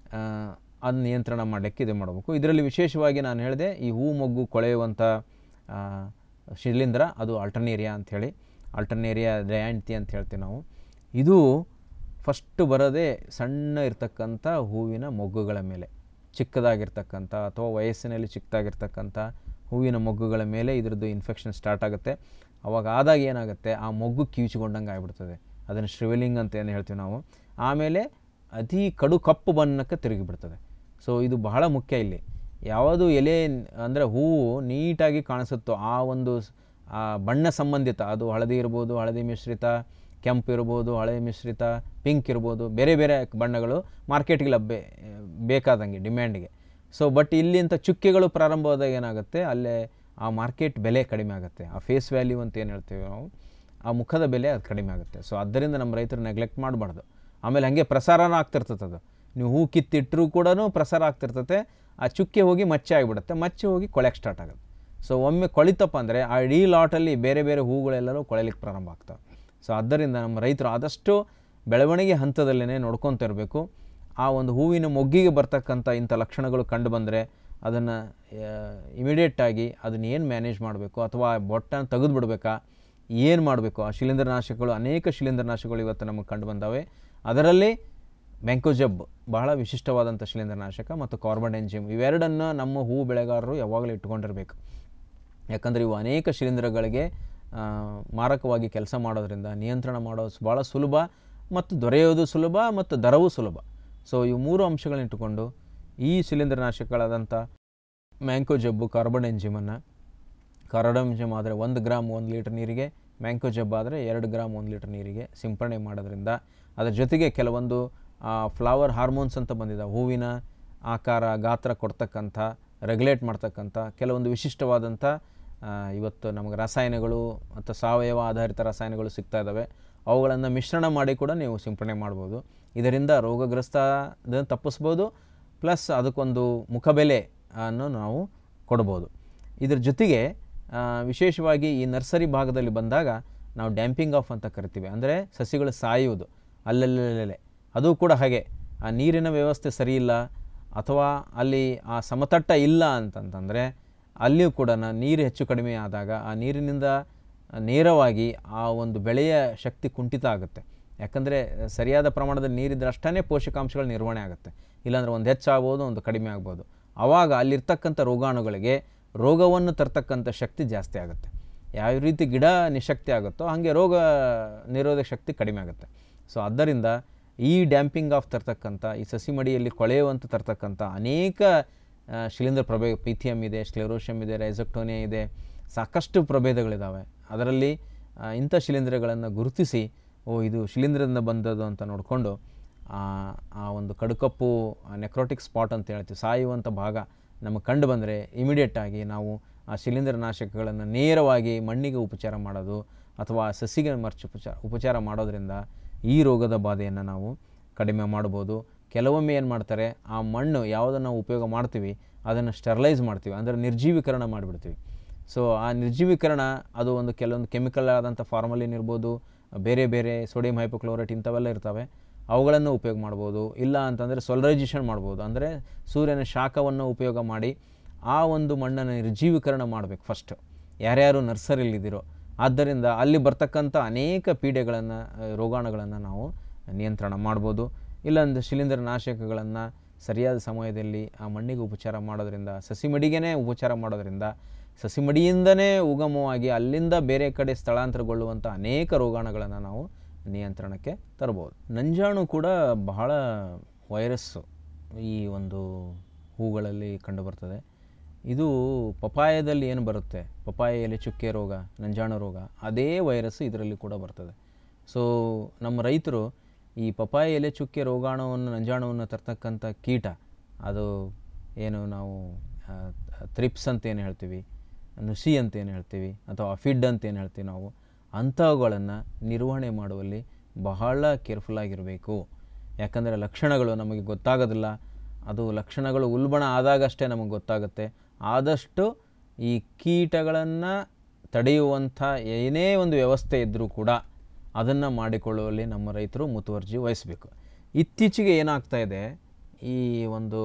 S2: ಅದನ್ನ ನಿಯಂತ್ರಣ ಮಾಡಲಿಕ್ಕೆ ಇದು ಮಾಡಬೇಕು ಇದರಲ್ಲಿ ವಿಶೇಷವಾಗಿ ನಾನು ಹೇಳಿದೆ ಈ ಹೂ ಮೊಗ್ಗು ಕೊಳೆಯುವಂಥ ಆ, ಶಿಲೀಂಧ್ರ ಅದು ಆಲ್ಟರ್ನೇರಿಯಾ ಅಂಥೇಳಿ ಆಲ್ಟರ್ನೇರಿಯಾ ದಯಾಂತಿ ಅಂತ ಹೇಳ್ತೀವಿ ನಾವು ಇದು ಫಸ್ಟ್ ಬರೋದೇ ಸಣ್ಣ ಇರ್ತಕ್ಕಂಥ ಹೂವಿನ ಮೊಗ್ಗುಗಳ ಮೇಲೆ ಚಿಕ್ಕದಾಗಿರ್ತಕ್ಕಂಥ ಅಥವಾ ವಯಸ್ಸಿನಲ್ಲಿ ಚಿಕ್ಕದಾಗಿರ್ತಕ್ಕಂಥ ಹೂವಿನ ಮೊಗ್ಗುಗಳ ಮೇಲೆ ಇದ್ರದ್ದು ಇನ್ಫೆಕ್ಷನ್ ಸ್ಟಾರ್ಟ್ ಆಗುತ್ತೆ ಅವಾಗ ಆದಾಗ ಏನಾಗುತ್ತೆ ಆ ಮೊಗ್ಗು ಕಿವುಚಿಕೊಂಡಂಗೆ ಆಗಿಬಿಡ್ತದೆ ಅದನ್ನು ಶ್ರಿವೆಲಿಂಗ್ ಅಂತ ಏನು ಹೇಳ್ತೀವಿ ನಾವು ಆಮೇಲೆ ಅತಿ ಕಡು ಕಪ್ಪು ಬಣ್ಣಕ್ಕೆ ತಿರುಗಿಬಿಡ್ತದೆ ಸೊ ಇದು ಬಹಳ ಮುಖ್ಯ ಇಲ್ಲಿ ಯಾವುದು ಎಲೆ ಅಂದರೆ ಹೂವು ನೀಟಾಗಿ ಕಾಣಿಸುತ್ತೋ ಆ ಒಂದು ಸ್- ಆ ಬಣ್ಣ ಸಂಬಂಧಿತ ಅದು ಹಳದಿ ಇರ್ಬೋದು ಹಳದಿ ಮಿಶ್ರಿತ ಕೆಂಪು ಇರ್ಬೋದು ಹಳದಿ ಮಿಶ್ರಿತ ಪಿಂಕ್ ಇರ್ಬೋದು ಬೇರೆ ಬೇರೆ ಬಣ್ಣಗಳು ಮಾರ್ಕೆಟ್ಗೆ ಲಭ್ಯ ಬೇಕಾದಂಗೆ ಡಿಮ್ಯಾಂಡಿಗೆ ಸೊ ಬಟ್ ಇಲ್ಲಿಂಥ ಚುಕ್ಕೆಗಳು ಪ್ರಾರಂಭವಾದಾಗ ಏನಾಗುತ್ತೆ ಅಲ್ಲೇ ಆ ಮಾರ್ಕೆಟ್ ಬೆಲೆ ಕಡಿಮೆ ಆಗುತ್ತೆ ಆ ಫೇಸ್ ವ್ಯಾಲ್ಯೂ ಅಂತ ಏನು ಹೇಳ್ತೀವಿ ನಾವು ಆ ಮುಖದ ಬೆಲೆ ಅದು ಕಡಿಮೆ ಆಗುತ್ತೆ ಸೊ ಆದ್ದರಿಂದ ನಮ್ಮ ರೈತರು ನೆಗ್ಲೆಕ್ಟ್ ಮಾಡಬಾರ್ದು ಆಮೇಲೆ ಹಾಗೆ ಪ್ರಸಾರನೂ ಆಗ್ತಿರ್ತದೆ ಅದು ನೀವು ಹೂ ಕಿತ್ತಿಟ್ಟರೂ ಕೂಡ ಪ್ರಸಾರ ಆಗ್ತಿರ್ತತೆ ಆ ಚುಕ್ಕೆ ಹೋಗಿ ಮಚ್ಚೆ ಆಗಿಬಿಡುತ್ತೆ ಮಚ್ಚೆ ಹೋಗಿ ಕೊಳೆಗೆ ಸ್ಟಾರ್ಟ್ ಆಗುತ್ತೆ ಸೊ ಒಮ್ಮೆ ಕೊಳಿತಪ್ಪ ಅಂದರೆ ಆ ಇಡೀ ಲಾಟಲ್ಲಿ ಬೇರೆ ಬೇರೆ ಹೂಗಳೆಲ್ಲರೂ ಕೊಳೆಲಿಕ್ಕೆ ಪ್ರಾರಂಭ ಆಗ್ತವೆ ಸೊ ಆದ್ದರಿಂದ ನಮ್ಮ ರೈತರು ಆದಷ್ಟು ಬೆಳವಣಿಗೆ ಹಂತದಲ್ಲೇ ನೋಡ್ಕೊತ ಇರಬೇಕು ಆ ಒಂದು ಹೂವಿನ ಮೊಗ್ಗಿಗೆ ಬರ್ತಕ್ಕಂಥ ಇಂಥ ಲಕ್ಷಣಗಳು ಕಂಡು ಬಂದರೆ ಅದನ್ನು ಇಮಿಡಿಯೇಟಾಗಿ ಅದನ್ನ ಏನು ಮ್ಯಾನೇಜ್ ಮಾಡಬೇಕು ಅಥವಾ ಬೊಟ್ಟನ್ನು ತೆಗೆದು ಬಿಡಬೇಕಾ ಏನು ಮಾಡಬೇಕು ಆ ಶಿಲೀಂಧ್ರನಾಶಕಗಳು ಅನೇಕ ಶಿಲೀಂಧ್ರನಾಶಕಗಳು ಇವತ್ತು ನಮಗೆ ಕಂಡು ಬಂದಾವೆ ಅದರಲ್ಲಿ ಮ್ಯಾಂಕೋಜಬ್ ಬಹಳ ವಿಶಿಷ್ಟವಾದಂಥ ಶಿಲೀಂಧ್ರನಾಶಕ ಮತ್ತು ಕಾರ್ಬನ್ ಎಂಜಿಮ್ ಇವೆರಡನ್ನು ನಮ್ಮ ಹೂ ಬೆಳೆಗಾರರು ಯಾವಾಗಲೂ ಇಟ್ಕೊಂಡಿರಬೇಕು ಯಾಕಂದರೆ ಇವು ಅನೇಕ ಶಿಲೀಂಧ್ರಗಳಿಗೆ ಆ, ಮಾರಕವಾಗಿ ಕೆಲಸ ಮಾಡೋದ್ರಿಂದ ನಿಯಂತ್ರಣ ಮಾಡೋದು ಭಾಳ ಸುಲಭ ಮತ್ತು ದೊರೆಯೋದು ಸುಲಭ ಮತ್ತು ದರವೂ ಸುಲಭ ಸೊ ಇವು ಮೂರು ಅಂಶಗಳನ್ನ ಇಟ್ಟುಕೊಂಡು ಈ ಶಿಲೀಂಧ್ರನಾಶಕಗಳಾದಂಥ ಮ್ಯಾಂಕೋ ಜಬ್ಬು ಕಾರ್ಬನ್ ಎಂಜಿಮನ್ನು ಕಾರ್ಬನ್ ಎಂಜಿಮ್ ಆದರೆ ಒಂದು ಗ್ರಾಮ್ ಒಂದು ಲೀಟರ್ ನೀರಿಗೆ ಮ್ಯಾಂಕೋ ಜಬ್ ಆದರೆ ಎರಡು ಗ್ರಾಮ್ ಒಂದು ಲೀಟರ್ ನೀರಿಗೆ ಸಿಂಪರಣೆ ಮಾಡೋದ್ರಿಂದ ಅದರ ಜೊತೆಗೆ ಕೆಲವೊಂದು ಫ್ಲವರ್ ಹಾರ್ಮೋನ್ಸ್ ಅಂತ ಬಂದಿದ್ದಾವೆ ಹೂವಿನ ಆಕಾರ ಗಾತ್ರ ಕೊಡ್ತಕ್ಕಂಥ ರೆಗ್ಯುಲೇಟ್ ಮಾಡ್ತಕ್ಕಂಥ ಕೆಲವೊಂದು ವಿಶಿಷ್ಟವಾದಂಥ ಆ, ಇವತ್ತು ನಮಗೆ ರಾಸಾಯನಗಳು ಮತ್ತು ಸಾವಯವ ಆಧಾರಿತ ರಾಸಾಯನಗಳು ಸಿಗ್ತಾ ಇದ್ದಾವೆ ಅವುಗಳನ್ನು ಮಿಶ್ರಣ ಮಾಡಿ ಕೂಡ ನೀವು ಸಿಂಪಡಣೆ ಮಾಡ್ಬೋದು ಇದರಿಂದ ರೋಗಗ್ರಸ್ತ ಅದನ್ನು ತಪ್ಪಿಸ್ಬೋದು ಪ್ಲಸ್ ಅದಕ್ಕೊಂದು ಮುಖಬೆಲೆ ಅನ್ನು ನಾವು ಕೊಡ್ಬೋದು ಇದ್ರ ಜೊತೆಗೆ ಆ, ವಿಶೇಷವಾಗಿ ಈ ನರ್ಸರಿ ಭಾಗದಲ್ಲಿ ಬಂದಾಗ ನಾವು ಡ್ಯಾಂಪಿಂಗ್ ಆಫ್ ಅಂತ ಕರಿತೀವಿ ಅಂದರೆ ಸಸಿಗಳು ಸಾಯುವುದು ಅಲ್ಲಲ್ಲೇ ಅದು ಕೂಡ ಹಾಗೆ ಆ ನೀರಿನ ವ್ಯವಸ್ಥೆ ಸರಿ ಇಲ್ಲ ಅಥವಾ ಅಲ್ಲಿ ಆ ಸಮತಟ್ಟ ಇಲ್ಲ ಅಂತಂತಂದರೆ ಅಲ್ಲಿಯೂ ಕೂಡ ನ- ನೀರು ಹೆಚ್ಚು ಕಡಿಮೆ ಆದಾಗ ಆ ನೀರಿನಿಂದ ನೇರವಾಗಿ ಆ ಒಂದು ಬೆಳೆಯ ಶಕ್ತಿ ಕುಂಠಿತ ಆಗುತ್ತೆ ಯಾಕಂದರೆ ಸರಿಯಾದ ಪ್ರಮಾಣದಲ್ಲಿ ನೀರಿದ್ರೆ ಅಷ್ಟೇ ಪೋಷಕಾಂಶಗಳ ನಿರ್ವಹಣೆ ಆಗುತ್ತೆ ಇಲ್ಲಾಂದ್ರೆ ಒಂದು ಹೆಚ್ಚಾಗ್ಬೋದು ಒಂದು ಕಡಿಮೆ ಆಗ್ಬೋದು ಆವಾಗ ಅಲ್ಲಿರ್ತಕ್ಕಂಥ ರೋಗಾಣುಗಳಿಗೆ ರೋಗವನ್ನು ತರ್ತಕ್ಕಂಥ ಶಕ್ತಿ ಜಾಸ್ತಿ ಆಗುತ್ತೆ ಯಾವ ರೀತಿ ಗಿಡ ನಿಶಕ್ತಿ ಆಗುತ್ತೋ ಹಾಗೆ ರೋಗ ನಿರೋಧಕ ಶಕ್ತಿ ಕಡಿಮೆ ಆಗುತ್ತೆ ಸೊ ಆದ್ದರಿಂದ ಈ ಡ್ಯಾಂಪಿಂಗ್ ಆಫ್ ತರ್ತಕ್ಕಂಥ ಈ ಸಸಿ ಮಡಿಯಲ್ಲಿ ಕೊಳೆಯುವಂತ ತರ್ತಕ್ಕಂಥ ಅನೇಕ ಆ, ಶಿಲೀಂಧ್ರ ಪ್ರಭೇ ಪಿಥಿಯಮ್ ಇದೆ ಸ್ಕ್ಲೆರೋಷಮ್ ಇದೆ ರೈಸಕ್ಟೋನಿಯಾ ಇದೆ ಸಾಕಷ್ಟು ಪ್ರಭೇದಗಳಿದ್ದಾವೆ ಅದರಲ್ಲಿ ಆ, ಇಂಥ ಶಿಲೀಂಧ್ರಗಳನ್ನು ಗುರುತಿಸಿ ಓ ಇದು ಶಿಲೀಂಧ್ರದಿಂದ ಬಂದದ್ದು ಅಂತ ನೋಡಿಕೊಂಡು ಆ ಒಂದು ಕಡುಕಪ್ಪು ನೆಕ್ರೋಟಿಕ್ ಸ್ಪಾಟ್ ಅಂತ ಹೇಳ್ತೀವಿ ಸಾಯುವಂಥ ಭಾಗ ನಮಗೆ ಕಂಡು ಬಂದರೆ ಇಮಿಡಿಯೇಟಾಗಿ ನಾವು ಆ ಶಿಲೀಂಧ್ರನಾಶಕಗಳನ್ನು ನೇರವಾಗಿ ಮಣ್ಣಿಗೆ ಉಪಚಾರ ಮಾಡೋದು ಅಥವಾ ಸಸಿಗೆ ಮರ್ಚು ಉಪಚಾರ ಉಪಚಾರ ಮಾಡೋದ್ರಿಂದ ಈ ರೋಗದ ಬಾಧೆಯನ್ನು ನಾವು ಕಡಿಮೆ ಮಾಡ್ಬೋದು ಕೆಲವೊಮ್ಮೆ ಏನು ಮಾಡ್ತಾರೆ ಆ ಮಣ್ಣು ಯಾವುದನ್ನು ನಾವು ಉಪಯೋಗ ಮಾಡ್ತೀವಿ ಅದನ್ನು ಸ್ಟೆರ್ಲೈಸ್ ಮಾಡ್ತೀವಿ ಅಂದರೆ ನಿರ್ಜೀವೀಕರಣ ಮಾಡಿಬಿಡ್ತೀವಿ ಸೊ ಆ ನಿರ್ಜೀವೀಕರಣ ಅದು ಒಂದು ಕೆಲವೊಂದು ಕೆಮಿಕಲ್ ಆದಂಥ ಫಾರ್ಮಲಿನ್ ಇರ್ಬೋದು ಬೇರೆ ಬೇರೆ ಸೋಡಿಯಂ ಹೈಪೋಕ್ಲೋರೇಟ್ ಇಂಥವೆಲ್ಲ ಇರ್ತವೆ ಅವುಗಳನ್ನು ಉಪಯೋಗ ಮಾಡ್ಬೋದು ಇಲ್ಲ ಅಂತಂದರೆ ಸೊಲರೈಜೇಷನ್ ಮಾಡ್ಬೋದು ಅಂದರೆ ಸೂರ್ಯನ ಶಾಖವನ್ನು ಉಪಯೋಗ ಮಾಡಿ ಆ ಒಂದು ಮಣ್ಣನ್ನು ನಿರ್ಜೀವೀಕರಣ ಮಾಡಬೇಕು ಫಸ್ಟ್ ಯಾರ್ಯಾರು ನರ್ಸರಿಲಿದ್ದೀರೋ ಆದ್ದರಿಂದ ಅಲ್ಲಿ ಬರ್ತಕ್ಕಂಥ ಅನೇಕ ಪೀಡೆಗಳನ್ನು ರೋಗಾಣುಗಳನ್ನು ನಾವು ನಿಯಂತ್ರಣ ಮಾಡ್ಬೋದು ಇಲ್ಲಾಂದ್ರೆ ಶಿಲೀಂಧ್ರ ನಾಶಕಗಳನ್ನು ಸರಿಯಾದ ಸಮಯದಲ್ಲಿ ಆ ಮಣ್ಣಿಗೆ ಉಪಚಾರ ಮಾಡೋದ್ರಿಂದ ಸಸಿಮಡಿಗೆ ಉಪಚಾರ ಮಾಡೋದ್ರಿಂದ ಸಸಿಮಡಿಯಿಂದನೇ ಉಗಮವಾಗಿ ಅಲ್ಲಿಂದ ಬೇರೆ ಕಡೆ ಸ್ಥಳಾಂತರಗೊಳ್ಳುವಂಥ ಅನೇಕ ರೋಗಾಣುಗಳನ್ನು ನಾವು ನಿಯಂತ್ರಣಕ್ಕೆ ತರ್ಬೋದು ನಂಜಾಣು ಕೂಡ ಬಹಳ ವೈರಸ್ಸು ಈ ಒಂದು ಹೂಗಳಲ್ಲಿ ಕಂಡುಬರ್ತದೆ ಇದು ಪಪಾಯದಲ್ಲಿ ಏನು ಬರುತ್ತೆ ಪಪಾಯ ಎಲೆ ಚುಕ್ಕೆ ರೋಗ ನಂಜಾಣು ರೋಗ ಅದೇ ವೈರಸ್ ಇದರಲ್ಲಿ ಕೂಡ ಬರ್ತದೆ ಸೊ ನಮ್ಮ ರೈತರು ಈ ಪಪಾಯ ಎಲೆ ಚುಕ್ಕೆ ರೋಗಾಣುವನ್ನು ನಂಜಾಣುವನ್ನು ತರ್ತಕ್ಕಂಥ ಕೀಟ ಅದು ಏನು ನಾವು ತ್ರಿಪ್ಸ್ ಅಂತ ಏನು ಹೇಳ್ತೀವಿ ನುಸಿ ಅಂತ ಏನು ಹೇಳ್ತೀವಿ ಅಥವಾ ಅಫಿಡ್ ಅಂತ ಏನು ಹೇಳ್ತೀವಿ ನಾವು ಅಂಥವುಗಳನ್ನು ನಿರ್ವಹಣೆ ಮಾಡುವಲ್ಲಿ ಬಹಳ ಕೇರ್ಫುಲ್ಲಾಗಿರಬೇಕು ಯಾಕಂದರೆ ಲಕ್ಷಣಗಳು ನಮಗೆ ಗೊತ್ತಾಗೋದಿಲ್ಲ ಅದು ಲಕ್ಷಣಗಳು ಉಲ್ಬಣ ಆದಾಗಷ್ಟೇ ನಮಗೆ ಗೊತ್ತಾಗುತ್ತೆ ಆದಷ್ಟು ಈ ಕೀಟಗಳನ್ನು ತಡೆಯುವಂಥ ಏನೇ ಒಂದು ವ್ಯವಸ್ಥೆ ಇದ್ದರೂ ಕೂಡ ಅದನ್ನು ಮಾಡಿಕೊಳ್ಳುವಲ್ಲಿ ನಮ್ಮ ರೈತರು ಮುತುವರ್ಜಿ ವಹಿಸಬೇಕು ಇತ್ತೀಚೆಗೆ ಏನಾಗ್ತಾ ಇದೆ ಈ ಒಂದು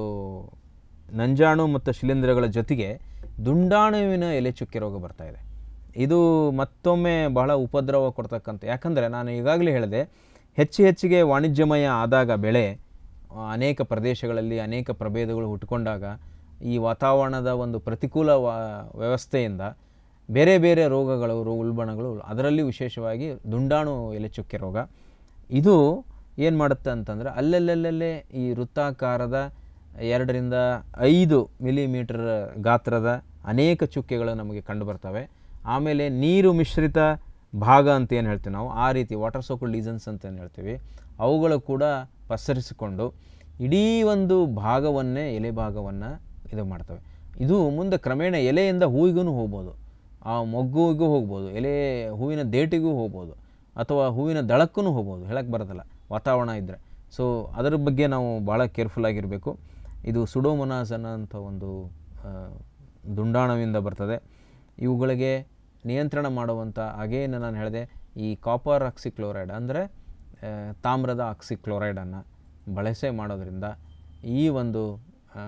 S2: ನಂಜಾಣು ಮತ್ತು ಶಿಲೀಂಧ್ರಗಳ ಜೊತೆಗೆ ದುಂಡಾಣುವಿನ ಎಲೆ ಚುಕ್ಕೆ ರೋಗ ಬರ್ತಾ ಇದೆ ಇದು ಮತ್ತೊಮ್ಮೆ ಬಹಳ ಉಪದ್ರವ ಕೊಡ್ತಕ್ಕಂಥ ಯಾಕಂದರೆ ನಾನು ಈಗಾಗಲೇ ಹೇಳಿದೆ ಹೆಚ್ಚು ಹೆಚ್ಚಿಗೆ ವಾಣಿಜ್ಯಮಯ ಆದಾಗ ಬೆಳೆ ಆ, ಅನೇಕ ಪ್ರದೇಶಗಳಲ್ಲಿ ಅನೇಕ ಪ್ರಭೇದಗಳು ಹುಟ್ಕೊಂಡಾಗ ಈ ವಾತಾವರಣದ ಒಂದು ಪ್ರತಿಕೂಲ ವಾ ವ್ಯವಸ್ಥೆಯಿಂದ ಬೇರೆ ಬೇರೆ ರೋಗಗಳು ರೋ ಉಲ್ಬಣಗಳು ಅದರಲ್ಲಿ ವಿಶೇಷವಾಗಿ ದುಂಡಾಣು ಎಲೆ ಚುಕ್ಕೆ ರೋಗ ಇದು ಏನು ಮಾಡುತ್ತೆ ಅಂತಂದರೆ ಅಲ್ಲಲ್ಲಲ್ಲೇ ಈ ವೃತ್ತಾಕಾರದ ಎರಡರಿಂದ ಐದು ಮಿಲಿಮೀಟರ್ ಗಾತ್ರದ ಅನೇಕ ಚುಕ್ಕೆಗಳು ನಮಗೆ ಕಂಡುಬರ್ತವೆ ಆಮೇಲೆ ನೀರು ಮಿಶ್ರಿತ ಭಾಗ ಅಂತ ಏನು ಹೇಳ್ತೀವಿ ನಾವು ಆ ರೀತಿ ವಾಟರ್ ಸೋಕಲ್ ಲೀಸನ್ಸ್ ಅಂತ ಏನು ಹೇಳ್ತೀವಿ ಅವುಗಳು ಕೂಡ ಪಸರಿಸಿಕೊಂಡು ಇಡೀ ಒಂದು ಭಾಗವನ್ನೇ ಎಲೆ ಭಾಗವನ್ನು ಇದು ಮಾಡ್ತವೆ ಇದು ಮುಂದೆ ಕ್ರಮೇಣ ಎಲೆಯಿಂದ ಹೂವಿಗೂ ಹೋಗ್ಬೋದು ಆ ಮೊಗ್ಗುವಿಗೂ ಹೋಗ್ಬೋದು ಎಲೆ ಹೂವಿನ ದೇಟಿಗೂ ಹೋಗ್ಬೋದು ಅಥವಾ ಹೂವಿನ ದಳಕ್ಕೂ ಹೋಗ್ಬೋದು ಹೇಳಕ್ಕೆ ಬರೋದಿಲ್ಲ ವಾತಾವರಣ ಇದ್ದರೆ ಸೊ ಅದರ ಬಗ್ಗೆ ನಾವು ಭಾಳ ಕೇರ್ಫುಲ್ ಆಗಿರಬೇಕು ಇದು ಸುಡೋಮೊನಾಸ್ ಅನ್ನೋಂಥ ಒಂದು ಆ, ದುಂಡಾಣುವಿಂದ ಬರ್ತದೆ ಇವುಗಳಿಗೆ ನಿಯಂತ್ರಣ ಮಾಡುವಂಥ ಹಾಗೇನು ನಾನು ಹೇಳಿದೆ ಈ ಕಾಪರ್ ಆಕ್ಸಿಕ್ಲೋರೈಡ್ ಅಂದರೆ ಆ, ತಾಮ್ರದ ಆಕ್ಸಿಕ್ಲೋರೈಡನ್ನು ಬಳಕೆ ಮಾಡೋದ್ರಿಂದ ಈ ಒಂದು ಆ,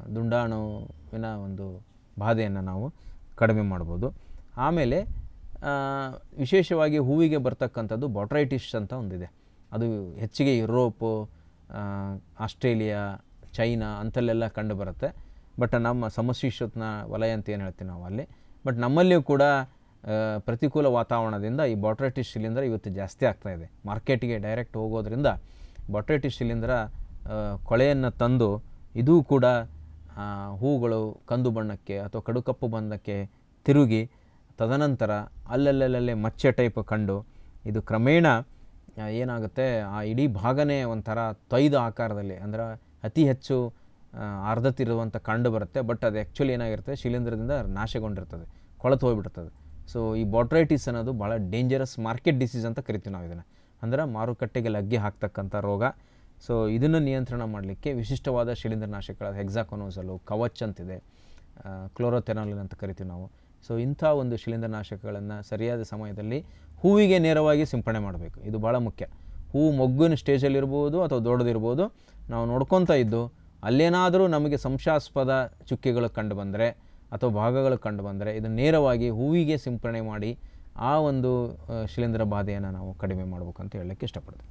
S2: ದುಂಡಾಣುವಿನ ಒಂದು ಬಾಧೆಯನ್ನು ನಾವು ಕಡಿಮೆ ಮಾಡ್ಬೋದು ಆಮೇಲೆ ಆ, ವಿಶೇಷವಾಗಿ ಹೂವಿಗೆ ಬರ್ತಕ್ಕಂಥದ್ದು ಬಾಟ್ರೈಟಿಸ್ ಅಂತ ಒಂದಿದೆ ಅದು ಹೆಚ್ಚಿಗೆ ಯುರೋಪು ಆ, ಆಸ್ಟ್ರೇಲಿಯಾ ಚೈನಾ ಅಂತಲ್ಲೆಲ್ಲ ಕಂಡು ಬರುತ್ತೆ ಬಟ್ ನಮ್ಮ ಸಮಶೀತೋಷ್ಣ ವಲಯ ಅಂತ ಏನು ಹೇಳ್ತೀವಿ ನಾವು ಅಲ್ಲಿ ಬಟ್ ನಮ್ಮಲ್ಲಿಯೂ ಕೂಡ ಆ, ಪ್ರತಿಕೂಲ ವಾತಾವರಣದಿಂದ ಈ ಬಾಟ್ರೈಟಿಸ್ ಶಿಲೀಂಧ್ರ ಇವತ್ತು ಜಾಸ್ತಿ ಆಗ್ತಾ ಇದೆ ಮಾರ್ಕೆಟಿಗೆ ಡೈರೆಕ್ಟ್ ಹೋಗೋದ್ರಿಂದ ಬಾಟ್ರೈಟಿಸ್ ಶಿಲೀಂಧ್ರ ಆ, ಕೊಳೆಯನ್ನು ತಂದು ಇದೂ ಕೂಡ ಆ, ಹೂಗಳು ಕಂದು ಬಣ್ಣಕ್ಕೆ ಅಥವಾ ಕಡುಕಪ್ಪು ಬಣ್ಣಕ್ಕೆ ತಿರುಗಿ ತದನಂತರ ಅಲ್ಲಲ್ಲಲ್ಲೇ ಮಚ್ಚೆ ಟೈಪ್ ಕಂಡು ಇದು ಕ್ರಮೇಣ ಆ, ಏನಾಗುತ್ತೆ ಆ ಇಡೀ ಭಾಗನೇ ಒಂಥರ ತೊಯ್ದ ಆಕಾರದಲ್ಲಿ ಅಂದ್ರೆ ಅತಿ ಹೆಚ್ಚು ಆ, ಆರ್ದ್ರತಿರುವಂಥ ಕಂಡು ಬರುತ್ತೆ ಬಟ್ ಅದು ಆ್ಯಕ್ಚುಲಿ ಏನಾಗಿರುತ್ತೆ ಶಿಲೀಂಧ್ರದಿಂದ ನಾಶಗೊಂಡಿರ್ತದೆ ಕೊಳತು ಹೋಗ್ಬಿಡ್ತದೆ ಸೊ ಈ ಬಾಟ್ರೈಟಿಸ್ ಅನ್ನೋದು ಭಾಳ ಡೇಂಜರಸ್ ಮಾರ್ಕೆಟ್ ಡಿಸೀಸ್ ಅಂತ ಕರಿತೀವಿ ನಾವು ಇದನ್ನು ಅಂದ್ರೆ ಮಾರುಕಟ್ಟೆಗೆ ಲಗ್ಗೆ ಹಾಕ್ತಕ್ಕಂಥ ರೋಗ ಸೊ ಇದನ್ನು ನಿಯಂತ್ರಣ ಮಾಡಲಿಕ್ಕೆ ವಿಶಿಷ್ಟವಾದ ಶಿಲೀಂಧ್ರನಾಶಕಗಳಾದ ಹೆಕ್ಸಾಕೊನೋಸಲು ಕವಚ್ ಅಂತಿದೆ ಕ್ಲೋರೋಥೆನಾಲಿನ್ ಅಂತ ಕರಿತೀವಿ ನಾವು ಸೊ ಇಂಥ ಒಂದು ಶಿಲೀಂಧ್ರನಾಶಕಗಳನ್ನು ಸರಿಯಾದ ಸಮಯದಲ್ಲಿ ಹೂವಿಗೆ ನೇರವಾಗಿ ಸಿಂಪಡಣೆ ಮಾಡಬೇಕು ಇದು ಭಾಳ ಮುಖ್ಯ ಹೂವು ಮೊಗ್ಗಿನ ಸ್ಟೇಜಲ್ಲಿರ್ಬೋದು ಅಥವಾ ದೊಡ್ಡದಿರ್ಬೋದು ನಾವು ನೋಡ್ಕೊತಾ ಇದ್ದು ಅಲ್ಲೇನಾದರೂ ನಮಗೆ ಸಂಶಯಾಸ್ಪದ ಚುಕ್ಕೆಗಳು ಕಂಡು ಬಂದರೆ ಅಥವಾ ಭಾಗಗಳು ಕಂಡು ಬಂದರೆ ಇದು ನೇರವಾಗಿ ಹೂವಿಗೆ ಸಿಂಪಡಣೆ ಮಾಡಿ ಆ ಒಂದು ಆ, ಶಿಲೀಂಧ್ರ ಬಾಧೆಯನ್ನು ನಾವು ಕಡಿಮೆ ಮಾಡ್ಬೇಕಂತ ಹೇಳಲಿಕ್ಕೆ ಇಷ್ಟಪಡ್ತೀನಿ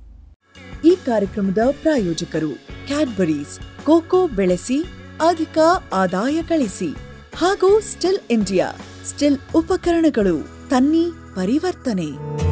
S1: ಈ ಕಾರ್ಯಕ್ರಮದ ಪ್ರಾಯೋಜಕರು ಕ್ಯಾಡ್ಬರೀಸ್ ಕೋಕೋ ಬೆಳೆಸಿ ಅಧಿಕ ಆದಾಯ ಗಳಿಸಿ ಹಾಗೂ ಸ್ಟಿಲ್ ಇಂಡಿಯಾ ಸ್ಟಿಲ್ ಉಪಕರಣಗಳು ತನ್ನಿ ಪರಿವರ್ತನೆ